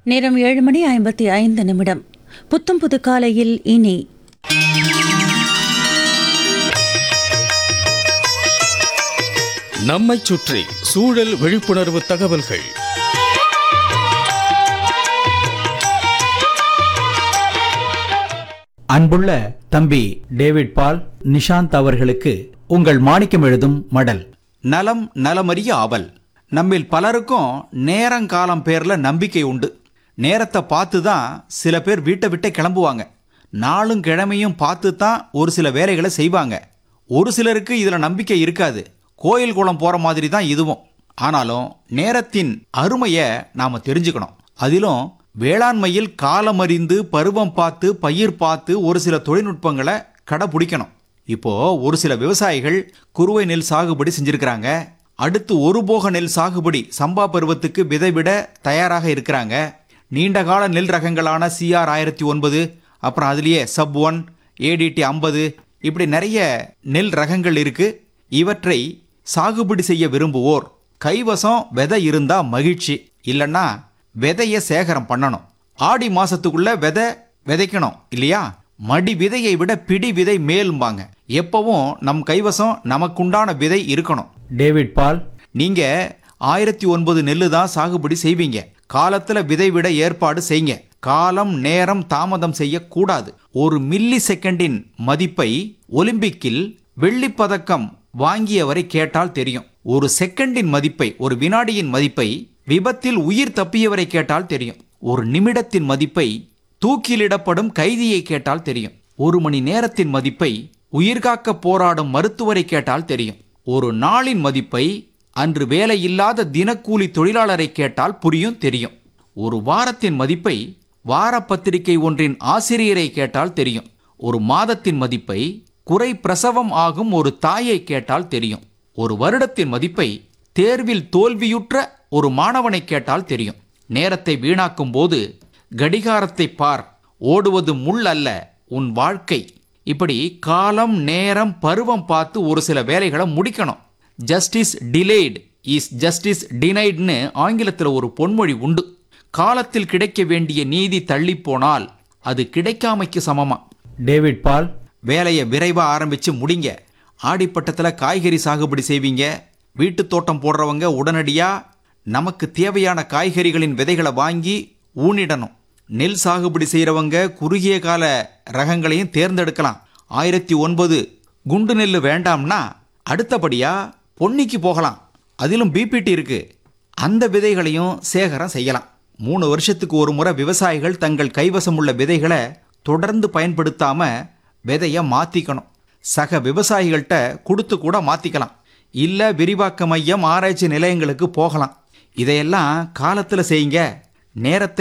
நேரம் ஏழு மணி ஐம்பத்தி ஐந்து நிமிடம் புத்தம் புது காலையில் இனி நம்மைச் சுற்றி சூழல் விழிப்புணர்வு தகவல்கள் அன்புள்ள தம்பி டேவிட் பால் நிஷாந்த் அவர்களுக்கு உங்கள் மாணிக்கம் எழுதும் மடல் நலம் நலமறிய ஆவல் நம்மில் பலருக்கும் நேரங்காலம் பேர்ல நம்பிக்கை உண்டு நேரத்தை பார்த்து தான் சில பேர் வீட்டை விட்டே கிளம்புவாங்க நாளும் கிழமையும் பார்த்து தான் ஒரு சில வேலைகளை செய்வாங்க ஒரு சிலருக்கு இதுல நம்பிக்கை இருக்காது கோயில் குளம் போற மாதிரி தான் இதுவும் ஆனாலும் நேரத்தின் அருமையை நாம தெரிஞ்சுக்கணும் அதிலும் வேளாண்மையில் காலமறிந்து பருவம் பார்த்து பயிர் பார்த்து ஒரு சில தொழில்நுட்பங்களை கடைபிடிக்கணும் இப்போ ஒரு சில விவசாயிகள் குறுவை நெல் சாகுபடி செஞ்சிருக்கிறாங்க அடுத்து ஒரு போக நெல் சாகுபடி சம்பா பருவத்துக்கு விதைவிட தயாராக இருக்கிறாங்க நீண்ட கால நெல் ரகங்களான சிஆர் ஆயிரத்தி ஒன்பது அப்புறம் அதுலேயே சப் ஒன் ஏடிடி ஐம்பது இப்படி நிறைய நெல் ரகங்கள் இருக்கு இவற்றை சாகுபடி செய்ய விரும்புவோர் கைவசம் விதை இருந்தா மகிழ்ச்சி இல்லைன்னா விதைய சேகரம் பண்ணணும் ஆடி மாசத்துக்குள்ள விதை விதைக்கணும் இல்லையா மடி விதையை விட பிடி விதை மேலும்பாங்க எப்பவும் நம் கைவசம் நமக்குண்டான விதை இருக்கணும் டேவிட் பால் நீங்க ஆயிரத்தி ஒன்பது நெல்லு தான் சாகுபடி செய்வீங்க காலத்துல விதை விட ஏற்பாடு செய்யுங்க காலம் நேரம் தாமதம் செய்யக்கூடாது ஒரு மில்லி செகண்டின் மதிப்பை ஒலிம்பிக்கில் வெள்ளிப் பதக்கம் வாங்கியவரை கேட்டால் தெரியும் ஒரு செகண்டின் மதிப்பை ஒரு வினாடியின் மதிப்பை விபத்தில் உயிர் தப்பியவரை கேட்டால் தெரியும் ஒரு நிமிடத்தின் மதிப்பை தூக்கிலிடப்படும் கைதியை கேட்டால் தெரியும் ஒரு மணி நேரத்தின் மதிப்பை உயிர்காக்க போராடும் மருத்துவரை கேட்டால் தெரியும் ஒரு நாளின் மதிப்பை அன்று வேலையில்லாத தினக்கூலி தொழிலாளரை கேட்டால் புரியும் தெரியும் ஒரு வாரத்தின் மதிப்பை வார பத்திரிகை ஒன்றின் ஆசிரியரை கேட்டால் தெரியும் ஒரு மாதத்தின் மதிப்பை குறை பிரசவம் ஆகும் ஒரு தாயை கேட்டால் தெரியும் ஒரு வருடத்தின் மதிப்பை தேர்வில் தோல்வியுற்ற ஒரு மாணவனை கேட்டால் தெரியும் நேரத்தை வீணாக்கும் போது கடிகாரத்தை பார் ஓடுவது முள் அல்ல உன் வாழ்க்கை இப்படி காலம் நேரம் பருவம் பார்த்து ஒரு சில வேலைகளை முடிக்கணும் ஜஸ்டிஸ் டிலேடு இஸ் ஜஸ்டிஸ் டினைட்னு ஆங்கிலத்தில் ஒரு பொன்மொழி உண்டு காலத்தில் கிடைக்க வேண்டிய நீதி தள்ளி போனால் அது கிடைக்காமைக்கு சமமா டேவிட் பால் வேலையை விரைவாக ஆரம்பித்து முடிங்க ஆடிப்பட்டத்தில் காய்கறி சாகுபடி செய்வீங்க வீட்டுத் தோட்டம் போடுறவங்க உடனடியாக நமக்கு தேவையான காய்கறிகளின் விதைகளை வாங்கி ஊனிடணும் நெல் சாகுபடி செய்கிறவங்க குறுகிய கால ரகங்களையும் தேர்ந்தெடுக்கலாம் ஆயிரத்தி ஒன்பது குண்டு நெல் வேண்டாம்னா அடுத்தபடியாக பொன்னிக்கு போகலாம் அதிலும் பிபிடி இருக்கு அந்த விதைகளையும் சேகரம் செய்யலாம் மூணு வருஷத்துக்கு ஒரு முறை விவசாயிகள் தங்கள் கைவசம் உள்ள விதைகளை தொடர்ந்து பயன்படுத்தாம விதைய மாத்திக்கணும் சக விவசாயிகள்கிட்ட கொடுத்து கூட மாத்திக்கலாம் இல்ல விரிவாக்க மையம் ஆராய்ச்சி நிலையங்களுக்கு போகலாம் இதையெல்லாம் காலத்துல செய்யுங்க நேரத்தை